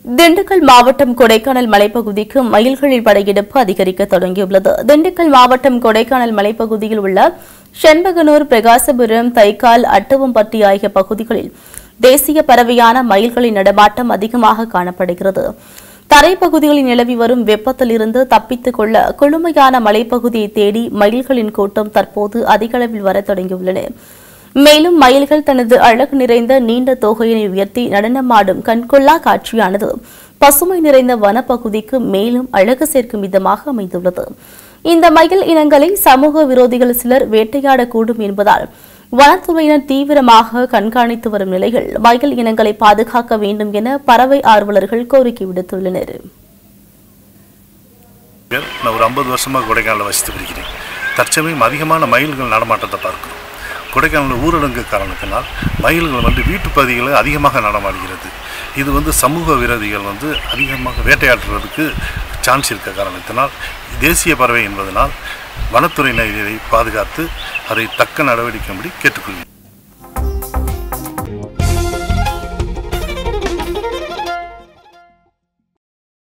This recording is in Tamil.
திண்டுக்கல் மாவட்டம் கொடைக்கானல் மலைப்பகுதிக்கு மயில்களின் படையெடுப்பு அதிகரிக்க தொடங்கியுள்ளது திண்டுக்கல் மாவட்டம் கொடைக்கானல் மலைப்பகுதியில் உள்ள செண்பகனூர் பிரகாசபுரம் தைக்கால் அட்டுவம்பட்டி ஆகிய பகுதிகளில் தேசிய பறவையான மயில்களின் நடமாட்டம் அதிகமாக காணப்படுகிறது தரைப்பகுதிகளில் நிலவி வரும் வெப்பத்திலிருந்து தப்பித்துக் கொள்ள குளுமையான மலைப்பகுதியை தேடி மயில்களின் கூட்டம் தற்போது அதிக அளவில் வரத் தொடங்கியுள்ளன மேலும் மயில்கள் தனது அழகு நிறைந்த நீண்ட தொகையினை உயர்த்தி நடனமாடும் கண்கொள்ளா காட்சியானது பசுமை நிறைந்த வனப்பகுதிக்கு மேலும் அழகு சேர்க்கும் விதமாக அமைந்துள்ளது இந்த மயில் இனங்களை சமூக விரோதிகள் சிலர் வேட்டையாடக்கூடும் என்பதால் வனத்துறையினர் தீவிரமாக கண்காணித்து வரும் நிலையில் மயில் இனங்களை பாதுகாக்க வேண்டும் என பறவை ஆர்வலர்கள் கோரிக்கை விடுத்துள்ளனர் நான் ஒரு ஐம்பது வருஷமாக கொடைக்கானலில் வசித்து வருகிறேன் தற்சமயம் அதிகமான மயில்கள் நடமாட்டத்தை பார்க்கிறோம் கொடைக்கானல் ஊரடங்கு காரணத்தினால் மயில்கள் வந்து வீட்டு பகுதிகளில் அதிகமாக நடமாடுகிறது இது வந்து சமூக விரோதிகள் வந்து அதிகமாக வேட்டையாடுறதுக்கு சான்ஸ் இருக்க காரணத்தினால் தேசிய பறவை என்பதனால் வனத்துறையினர் இதை பாதுகாத்து அதை தக்க நடவடிக்கைப்படி கேட்டுக்கொள்கிறேன்